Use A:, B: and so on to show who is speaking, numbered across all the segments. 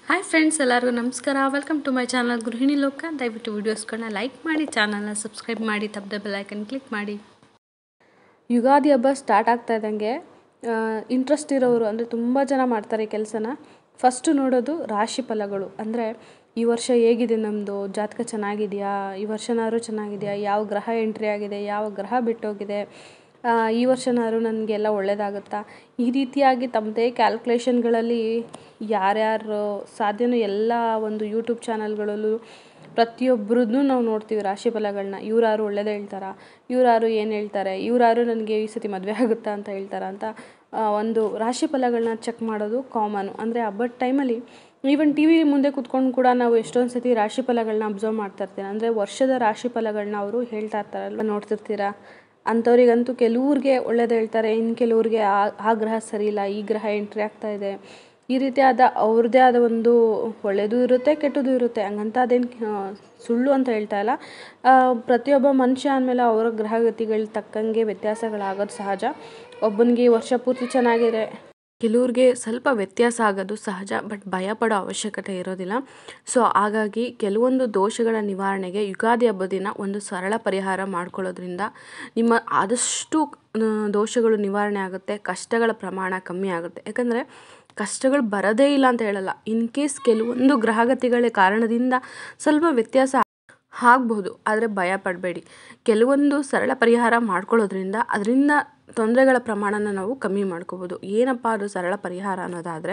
A: hi friends ಎಲ್ಲರಿಗೂ ನಮಸ್ಕಾರ welcome to my channel ಗೃಹಿಣಿ ಲೋಕ ದಯವಿಟ್ಟು ವೀಡಿಯೋಸ್ಗಳನ್ನ ಲೈಕ್ ಮಾಡಿ ಚಾನಲ್ನ ಸಬ್ಸ್ಕ್ರೈಬ್ ಮಾಡಿ ತಪ್ಪದೆ ಬೆಲ್ಲೈಕನ್ ಕ್ಲಿಕ್ ಮಾಡಿ ಯುಗಾದಿ ಹಬ್ಬ ಸ್ಟಾರ್ಟ್ ಆಗ್ತಾ ಇದ್ದಂಗೆ ಇಂಟ್ರೆಸ್ಟ್ ಇರೋರು ಅಂದರೆ ತುಂಬ ಜನ ಮಾಡ್ತಾರೆ ಈ ಕೆಲಸನ ಫಸ್ಟು ನೋಡೋದು ರಾಶಿ ಫಲಗಳು ಅಂದರೆ ಈ ವರ್ಷ ಹೇಗಿದೆ ನಮ್ಮದು ಜಾತಕ ಚೆನ್ನಾಗಿದೆಯಾ ಈ ವರ್ಷನಾದ್ರು ಚೆನ್ನಾಗಿದೆಯಾ ಯಾವ ಗ್ರಹ ಎಂಟ್ರಿ ಆಗಿದೆ ಯಾವ ಗ್ರಹ ಬಿಟ್ಟೋಗಿದೆ ಆ, ಈ ವರ್ಷನಾದ್ರು ನನಗೆಲ್ಲ ಒಳ್ಳೆಯದಾಗುತ್ತಾ ಈ ರೀತಿಯಾಗಿ ತಮ್ಮದೇ ಕ್ಯಾಲ್ಕುಲೇಷನ್ಗಳಲ್ಲಿ ಯಾರ್ಯಾರು ಸಾಧ್ಯನೋ ಎಲ್ಲ ಒಂದು ಯೂಟ್ಯೂಬ್ ಚಾನಲ್ಗಳಲ್ಲೂ ಪ್ರತಿಯೊಬ್ಬರದ್ದು ನಾವು ನೋಡ್ತೀವಿ ರಾಶಿ ಫಲಗಳನ್ನ ಇವ್ರಾರು ಒಳ್ಳೇದು ಹೇಳ್ತಾರಾ ಇವ್ರಾರು ಏನು ಹೇಳ್ತಾರೆ ಇವ್ರಾರು ನನಗೆ ಈ ಸತಿ ಮದುವೆ ಆಗುತ್ತಾ ಅಂತ ಹೇಳ್ತಾರಾ ಅಂತ ಆ, ಒಂದು ರಾಶಿ ಫಲಗಳನ್ನ ಚೆಕ್ ಮಾಡೋದು ಕಾಮನು ಅಂದರೆ ಹಬ್ಬದ ಟೈಮಲ್ಲಿ ಈವನ್ ಟಿ ವಿ ಮುಂದೆ ಕುತ್ಕೊಂಡು ಕೂಡ ನಾವು ಎಷ್ಟೊಂದು ಸತಿ ರಾಶಿ ಫಲಗಳನ್ನ ಅಬ್ಸರ್ವ್ ಮಾಡ್ತಾ ಇರ್ತೀವಿ ಅಂದರೆ ವರ್ಷದ ರಾಶಿ ಫಲಗಳನ್ನ ಅವರು ಹೇಳ್ತಾ ಇರ್ತಾರಲ್ವ ನೋಡ್ತಿರ್ತೀರಾ ಅಂಥವ್ರಿಗಂತೂ ಕೆಲವ್ರಿಗೆ ಒಳ್ಳೇದು ಹೇಳ್ತಾರೆ ಇನ್ನು ಕೆಲವ್ರಿಗೆ ಆ ಆ ಗ್ರಹ ಸರಿ ಇಲ್ಲ ಈ ಗ್ರಹ ಎಂಟ್ರಿ ಆಗ್ತಾ ಇದೆ ಈ ರೀತಿಯಾದ ಅವ್ರದ್ದೇ ಆದ ಒಂದು ಒಳ್ಳೆಯದು ಇರುತ್ತೆ ಕೆಟ್ಟದ್ದು ಇರುತ್ತೆ ಹಂಗಂತ ಅದೇನು ಸುಳ್ಳು ಅಂತ ಹೇಳ್ತಾ ಇಲ್ಲ ಆ, ಪ್ರತಿಯೊಬ್ಬ ಮನುಷ್ಯ ಅಂದಮೇಲೆ ಅವರ ಗ್ರಹಗತಿಗಳು ತಕ್ಕಂಗೆ ವ್ಯತ್ಯಾಸಗಳಾಗೋದು ಸಹಜ ಒಬ್ಬನಿಗೆ ಈ ವರ್ಷ ಪೂರ್ತಿ ಚೆನ್ನಾಗಿದೆ ಕೆಲವ್ರಿಗೆ ಸ್ವಲ್ಪ ವ್ಯತ್ಯಾಸ ಆಗೋದು ಸಹಜ ಬಟ್ ಭಯ ಪಡೋ ಅವಶ್ಯಕತೆ ಇರೋದಿಲ್ಲ ಸೊ ಹಾಗಾಗಿ ಕೆಲವೊಂದು ದೋಷಗಳ ನಿವಾರಣೆಗೆ ಯುಗಾದಿ ಹಬ್ಬದ ದಿನ ಒಂದು ಸರಳ ಪರಿಹಾರ ಮಾಡ್ಕೊಳ್ಳೋದ್ರಿಂದ ನಿಮ್ಮ ಆದಷ್ಟು ಆ, ದೋಷಗಳು ನಿವಾರಣೆ ಆಗುತ್ತೆ ಕಷ್ಟಗಳ ಪ್ರಮಾಣ ಕಮ್ಮಿ ಆಗುತ್ತೆ ಯಾಕಂದರೆ ಕಷ್ಟಗಳು ಬರೋದೇ ಇಲ್ಲ ಅಂತ ಹೇಳಲ್ಲ ಇನ್ ಕೇಸ್ ಕೆಲವೊಂದು ಗ್ರಹಗತಿಗಳ ಕಾರಣದಿಂದ ಸ್ವಲ್ಪ ವ್ಯತ್ಯಾಸ ಆಗ್ಬೋದು ಆದರೆ ಭಯ ಪಡಬೇಡಿ ಕೆಲವೊಂದು ಸರಳ ಪರಿಹಾರ ಮಾಡ್ಕೊಳ್ಳೋದ್ರಿಂದ ಅದರಿಂದ ತೊಂದರೆಗಳ ಪ್ರಮಾಣನ ನಾವು ಕಮ್ಮಿ ಮಾಡ್ಕೋಬೋದು ಏನಪ್ಪ ಅದು ಸರಳ ಪರಿಹಾರ ಅನ್ನೋದಾದರೆ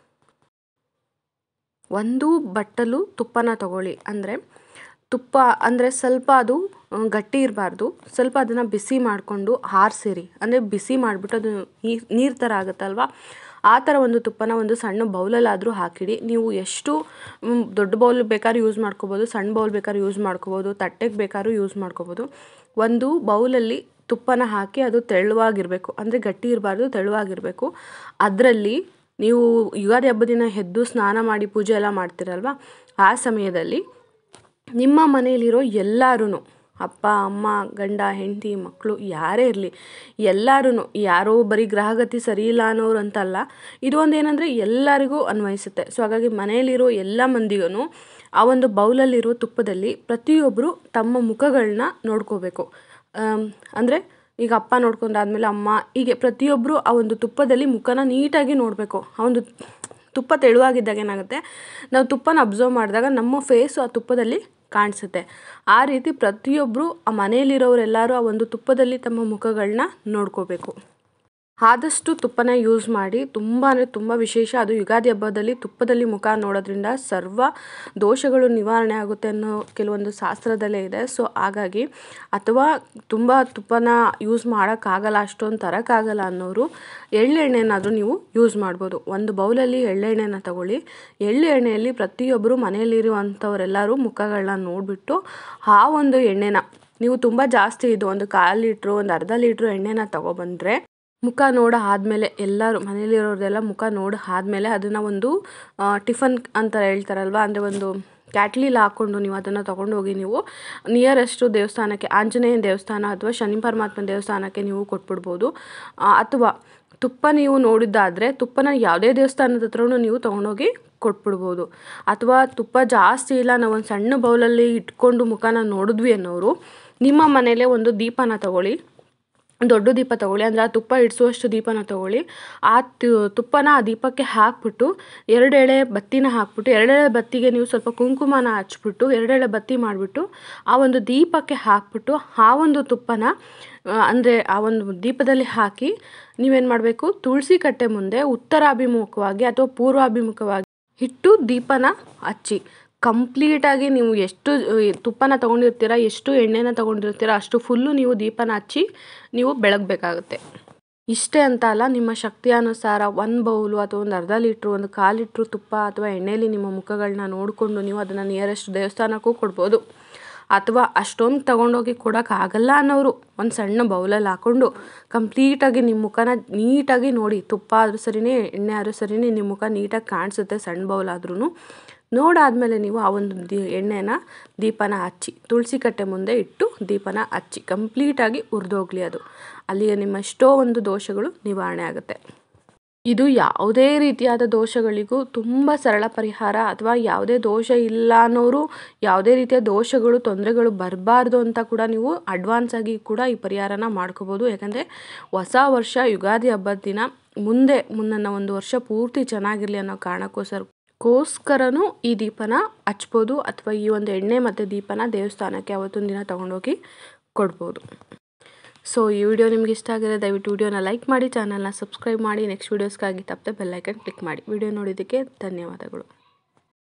A: ಒಂದು ಬಟ್ಟಲು ತುಪ್ಪನ ತಗೊಳ್ಳಿ ಅಂದರೆ ತುಪ್ಪ ಅಂದರೆ ಸ್ವಲ್ಪ ಅದು ಆ, ಗಟ್ಟಿ ಇರಬಾರ್ದು ಸ್ವಲ್ಪ ಅದನ್ನು ಬಿಸಿ ಮಾಡಿಕೊಂಡು ಹಾರಿಸಿರಿ ಅಂದರೆ ಬಿಸಿ ಮಾಡಿಬಿಟ್ಟು ಅದು ನೀರು ನೀರು ಥರ ಆಗುತ್ತಲ್ವ ಆ ಥರ ಒಂದು ತುಪ್ಪನ ಒಂದು ಸಣ್ಣ ಬೌಲಲ್ಲಾದರೂ ಹಾಕಿಡಿ ನೀವು ಎಷ್ಟು ಮ್, ದೊಡ್ಡ ಬೌಲ್ ಬೇಕಾದ್ರೂ ಯೂಸ್ ಮಾಡ್ಕೋಬೋದು ಸಣ್ಣ ಬೌಲ್ ಬೇಕಾದ್ರೂ ಯೂಸ್ ಮಾಡ್ಕೋಬೋದು ತಟ್ಟೆಗೆ ಬೇಕಾದ್ರೂ ಯೂಸ್ ಮಾಡ್ಕೋಬೋದು ಒಂದು ಬೌಲಲ್ಲಿ ತುಪ್ಪನ ಹಾಕಿ ಅದು ತೆಳುವಾಗಿರಬೇಕು ಅಂದರೆ ಗಟ್ಟಿ ಇರಬಾರ್ದು ತೆಳುವಾಗಿರಬೇಕು ಅದರಲ್ಲಿ ನೀವು ಯುಗಾದಿ ಹಬ್ಬದ ದಿನ ಎದ್ದು ಸ್ನಾನ ಮಾಡಿ ಪೂಜೆ ಎಲ್ಲ ಮಾಡ್ತೀರಲ್ವ ಆ ಸಮಯದಲ್ಲಿ ನಿಮ್ಮ ಮನೆಯಲ್ಲಿರೋ ಎಲ್ಲರೂ ಅಪ್ಪ ಅಮ್ಮ ಗಂಡ ಹೆಂಡತಿ ಮಕ್ಕಳು ಯಾರೇ ಇರಲಿ ಎಲ್ಲರೂ ಯಾರೋ ಬರೀ ಗ್ರಹಗತಿ ಸರಿ ಇಲ್ಲ ಅನ್ನೋರು ಅಂತಲ್ಲ ಇದು ಒಂದು ಏನಂದರೆ ಎಲ್ಲರಿಗೂ ಅನ್ವಯಿಸುತ್ತೆ ಸೊ ಹಾಗಾಗಿ ಮನೆಯಲ್ಲಿರೋ ಎಲ್ಲ ಮಂದಿಗೂ ಆ ಒಂದು ಬೌಲಲ್ಲಿರೋ ತುಪ್ಪದಲ್ಲಿ ಪ್ರತಿಯೊಬ್ಬರು ತಮ್ಮ ಮುಖಗಳನ್ನ ನೋಡ್ಕೋಬೇಕು ಅಂದರೆ ಈಗ ಅಪ್ಪ ನೋಡ್ಕೊಂಡಾದ್ಮೇಲೆ ಅಮ್ಮ ಹೀಗೆ ಪ್ರತಿಯೊಬ್ಬರು ಆ ಒಂದು ತುಪ್ಪದಲ್ಲಿ ಮುಖನ ನೀಟಾಗಿ ನೋಡಬೇಕು ಆ ಒಂದು ತುಪ್ಪ ತೆಳುವಾಗಿದ್ದಾಗ ಏನಾಗುತ್ತೆ ನಾವು ತುಪ್ಪನ ಅಬ್ಸರ್ವ್ ಮಾಡಿದಾಗ ನಮ್ಮ ಫೇಸು ಆ ತುಪ್ಪದಲ್ಲಿ ಕಾಣಿಸುತ್ತೆ ಆ ರೀತಿ ಪ್ರತಿಯೊಬ್ಬರು ಆ ಮನೆಯಲ್ಲಿರೋರೆಲ್ಲರೂ ಆ ಒಂದು ತುಪ್ಪದಲ್ಲಿ ತಮ್ಮ ಮುಖಗಳನ್ನ ನೋಡ್ಕೋಬೇಕು ಆದಷ್ಟು ತುಪ್ಪನ ಯೂಸ್ ಮಾಡಿ ತುಂಬ ಅಂದರೆ ತುಂಬ ವಿಶೇಷ ಅದು ಯುಗಾದಿ ಹಬ್ಬದಲ್ಲಿ ತುಪ್ಪದಲ್ಲಿ ಮುಖ ನೋಡೋದ್ರಿಂದ ಸರ್ವ ದೋಷಗಳು ನಿವಾರಣೆ ಆಗುತ್ತೆ ಅನ್ನೋ ಕೆಲವೊಂದು ಶಾಸ್ತ್ರದಲ್ಲೇ ಇದೆ ಸೊ ಹಾಗಾಗಿ ಅಥವಾ ತುಂಬ ತುಪ್ಪನ ಯೂಸ್ ಮಾಡೋಕ್ಕಾಗಲ್ಲ ಅಷ್ಟೊಂದು ತರೋಕ್ಕಾಗಲ್ಲ ಅನ್ನೋರು ಎಳ್ಳೆಣ್ಣೆನಾದರೂ ನೀವು ಯೂಸ್ ಮಾಡ್ಬೋದು ಒಂದು ಬೌಲಲ್ಲಿ ಎಳ್ಳೆಣ್ಣೆನ ತಗೊಳ್ಳಿ ಎಳ್ಳು ಎಣ್ಣೆಯಲ್ಲಿ ಪ್ರತಿಯೊಬ್ಬರು ಮನೆಯಲ್ಲಿರುವಂಥವರೆಲ್ಲರೂ ಮುಖಗಳನ್ನ ನೋಡಿಬಿಟ್ಟು ಆ ಒಂದು ಎಣ್ಣೆನ ನೀವು ತುಂಬ ಜಾಸ್ತಿ ಇದು ಒಂದು ಕಾಲು ಲೀಟ್ರು ಒಂದು ಅರ್ಧ ಲೀಟ್ರು ಎಣ್ಣೆನ ತಗೊಬಂದರೆ ಮುಖ ನೋಡ ಆದಮೇಲೆ ಎಲ್ಲರೂ ಮನೇಲಿರೋರೆಲ್ಲ ಮುಖ ನೋಡ ಆದಮೇಲೆ ಅದನ್ನು ಒಂದು ಆ, ಟಿಫನ್ ಅಂತ ಹೇಳ್ತಾರಲ್ವ ಅಂದರೆ ಒಂದು ಕ್ಯಾಟ್ಲಿಲಿ ಹಾಕ್ಕೊಂಡು ನೀವು ಅದನ್ನು ತೊಗೊಂಡು ಹೋಗಿ ನೀವು ನಿಯರೆಸ್ಟು ದೇವಸ್ಥಾನಕ್ಕೆ ಆಂಜನೇಯನ ದೇವಸ್ಥಾನ ಅಥವಾ ಶನಿ ಪರಮಾತ್ಮನ ದೇವಸ್ಥಾನಕ್ಕೆ ನೀವು ಕೊಟ್ಬಿಡ್ಬೋದು ಆ, ಅಥವಾ ತುಪ್ಪ ನೀವು ನೋಡಿದ್ದಾದರೆ ತುಪ್ಪನ ಯಾವುದೇ ದೇವಸ್ಥಾನದ ಹತ್ರನೂ ನೀವು ತೊಗೊಂಡೋಗಿ ಕೊಟ್ಬಿಡ್ಬೋದು ಅಥವಾ ತುಪ್ಪ ಜಾಸ್ತಿ ಇಲ್ಲ ನಾವು ಒಂದು ಸಣ್ಣ ಬೌಲಲ್ಲಿ ಇಟ್ಕೊಂಡು ಮುಖನ ನೋಡಿದ್ವಿ ಅನ್ನೋರು ನಿಮ್ಮ ಮನೇಲೇ ಒಂದು ದೀಪನ ತಗೊಳ್ಳಿ ದೊಡ್ಡ ದೀಪ ತಗೊಳ್ಳಿ ಅಂದರೆ ಆ ತುಪ್ಪ ಇಡಿಸುವಷ್ಟು ದೀಪನ ತಗೊಳ್ಳಿ ಆ ತು- ತುಪ್ಪನ ಆ ದೀಪಕ್ಕೆ ಹಾಕ್ಬಿಟ್ಟು ಎರಡೆಳೆ ಬತ್ತಿನ ಹಾಕ್ಬಿಟ್ಟು ಎರಡೆಳೆ ಬತ್ತಿಗೆ ನೀವು ಸ್ವಲ್ಪ ಕುಂಕುಮನ ಹಚ್ಬಿಟ್ಟು ಎರಡೆಳೆ ಬತ್ತಿ ಮಾಡಿಬಿಟ್ಟು ಆ ಒಂದು ದೀಪಕ್ಕೆ ಹಾಕ್ಬಿಟ್ಟು ಆ ಒಂದು ತುಪ್ಪನ ಅಂದರೆ ಆ ಒಂದು ದೀಪದಲ್ಲಿ ಹಾಕಿ ನೀವೇನು ಮಾಡಬೇಕು ತುಳಸಿ ಕಟ್ಟೆ ಮುಂದೆ ಉತ್ತರಾಭಿಮುಖವಾಗಿ ಅಥವಾ ಪೂರ್ವಾಭಿಮುಖವಾಗಿ ಇಟ್ಟು ದೀಪನ ಹಚ್ಚಿ ಕಂಪ್ಲೀಟಾಗಿ ನೀವು ಎಷ್ಟು ಅಹ್, ತುಪ್ಪನ ತೊಗೊಂಡಿರ್ತೀರ ಎಷ್ಟು ಎಣ್ಣೆನ ತೊಗೊಂಡಿರ್ತೀರ ಅಷ್ಟು ಫುಲ್ಲು ನೀವು ದೀಪನ ಹಚ್ಚಿ ನೀವು ಬೆಳಗಬೇಕಾಗುತ್ತೆ ಇಷ್ಟೇ ಅಂತ ಅಲ್ಲ ನಿಮ್ಮ ಶಕ್ತಿಯಾನುಸಾರ ಒಂದು ಬೌಲು ಅಥವಾ ಒಂದು ಅರ್ಧ ಲೀಟ್ರು ಒಂದು ಕಾಲು ಲೀಟ್ರು ತುಪ್ಪ ಅಥವಾ ಎಣ್ಣೆಲಿ ನಿಮ್ಮ ಮುಖಗಳನ್ನ ನೋಡಿಕೊಂಡು ನೀವು ಅದನ್ನು ನಿಯರೆಸ್ಟ್ ದೇವಸ್ಥಾನಕ್ಕೂ ಕೊಡ್ಬೋದು ಅಥವಾ ಅಷ್ಟೊಂದು ತಗೊಂಡೋಗಿ ಕೊಡೋಕ್ಕಾಗಲ್ಲ ಅನ್ನೋರು ಒಂದು ಸಣ್ಣ ಬೌಲಲ್ಲಿ ಹಾಕ್ಕೊಂಡು ಕಂಪ್ಲೀಟಾಗಿ ನಿಮ್ಮ ಮುಖನ ನೀಟಾಗಿ ನೋಡಿ ತುಪ್ಪ ಆದರೂ ಸರಿನೇ ಎಣ್ಣೆ ಆದರೂ ಸರಿನೇ ನಿಮ್ಮ ಮುಖ ನೀಟಾಗಿ ಕಾಣಿಸುತ್ತೆ ಸಣ್ಣ ಬೌಲ್ ಆದ್ರೂ ನೋಡಾದ್ಮೇಲೆ ನೀವು ಆ ಒಂದು ದಿ ಎಣ್ಣೆನ ದೀಪನ ಹಚ್ಚಿ ತುಳಸಿ ಕಟ್ಟೆ ಮುಂದೆ ಇಟ್ಟು ದೀಪನ ಹಚ್ಚಿ ಕಂಪ್ಲೀಟಾಗಿ ಉರಿದೋಗ್ಲಿ ಅದು ಅಲ್ಲಿಗೆ ನಿಮ್ಮ ಎಷ್ಟೋ ಒಂದು ದೋಷಗಳು ನಿವಾರಣೆ ಆಗುತ್ತೆ ಇದು ಯಾವುದೇ ರೀತಿಯಾದ ದೋಷಗಳಿಗೂ ತುಂಬ ಸರಳ ಪರಿಹಾರ ಅಥವಾ ಯಾವುದೇ ದೋಷ ಇಲ್ಲ ಅನ್ನೋರು ಯಾವುದೇ ರೀತಿಯ ದೋಷಗಳು ತೊಂದರೆಗಳು ಬರಬಾರ್ದು ಅಂತ ಕೂಡ ನೀವು ಅಡ್ವಾನ್ಸ್ ಆಗಿ ಕೂಡ ಈ ಪರಿಹಾರನ ಮಾಡ್ಕೋಬೋದು ಯಾಕಂದರೆ ಹೊಸ ವರ್ಷ ಯುಗಾದಿ ಹಬ್ಬದ ದಿನ ಮುಂದೆ ಮುನ್ನ ಒಂದು ವರ್ಷ ಪೂರ್ತಿ ಚೆನ್ನಾಗಿರಲಿ ಅನ್ನೋ ಕಾರಣಕ್ಕೋಸ್ಕರ ಗೋಸ್ಕರನೂ ಈ ದೀಪನ ಹಚ್ಬೋದು ಅಥವಾ ಈ ಒಂದು ಎಣ್ಣೆ ಮತ್ತು ದೀಪನ ದೇವಸ್ಥಾನಕ್ಕೆ ಅವತ್ತೊಂದು ದಿನ ತೊಗೊಂಡೋಗಿ ಕೊಡ್ಬೋದು ಸೊ ಈ ವಿಡಿಯೋ ನಿಮ್ಗೆ ಇಷ್ಟ ಆಗಿದ್ರೆ ದಯವಿಟ್ಟು ವಿಡಿಯೋನ ಲೈಕ್ ಮಾಡಿ ಚಾನಲ್ನ ಸಬ್ಸ್ಕ್ರೈಬ್ ಮಾಡಿ ನೆಕ್ಸ್ಟ್ ವೀಡಿಯೋಸ್ಗಾಗಿ ತಪ್ಪದೆ ಬೆಲ್ಲೈಕನ್ ಕ್ಲಿಕ್ ಮಾಡಿ ವಿಡಿಯೋ ನೋಡಿದ್ದಕ್ಕೆ ಧನ್ಯವಾದಗಳು